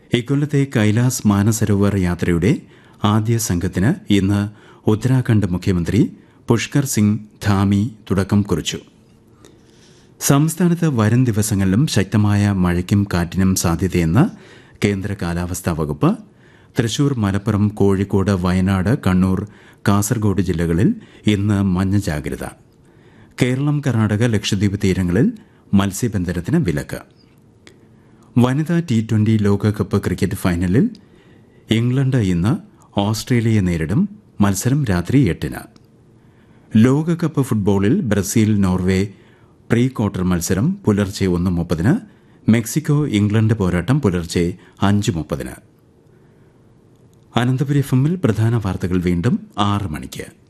ഇക്കൊല്ലത്തെ കൈലാസ് മാനസരോവർ യാത്രയുടെ ആദ്യ സംഘത്തിന് ഇന്ന് ഉത്തരാഖണ്ഡ് മുഖ്യമന്ത്രി പുഷ്കർ സിംഗ് ധാമി തുടക്കം കുറിച്ചു സംസ്ഥാനത്ത് വരും ദിവസങ്ങളിലും ശക്തമായ മഴയ്ക്കും കാറ്റിനും സാധ്യതയെന്ന് കേന്ദ്ര കാലാവസ്ഥാ വകുപ്പ് തൃശൂർ മലപ്പുറം കോഴിക്കോട് വയനാട് കണ്ണൂർ കാസർഗോഡ് ജില്ലകളിൽ ഇന്ന് മഞ്ഞ ജാഗ്രത കേരളം കർണാടക ലക്ഷദ്വീപ് തീരങ്ങളിൽ മത്സ്യബന്ധനത്തിന് വിലക്ക് വനിതാ ടി ട്വന്റി ലോകകപ്പ് ക്രിക്കറ്റ് ഫൈനലിൽ ഇംഗ്ലണ്ട് ഇന്ന് ഓസ്ട്രേലിയയെ നേരിടും മത്സരം രാത്രി എട്ടിന് ലോകകപ്പ് ഫുട്ബോളിൽ ബ്രസീൽ നോർവേ പ്രീ ക്വാർട്ടർ മത്സരം പുലർച്ചെ ഒന്ന് മുപ്പതിന് മെക്സിക്കോ ഇംഗ്ലണ്ട് പോരാട്ടം പുലർച്ചെ അഞ്ച് മുപ്പതിന് അനന്തപുരി എഫ് എമ്മിൽ പ്രധാന വാർത്തകൾ വീണ്ടും ആറ് മണിക്ക്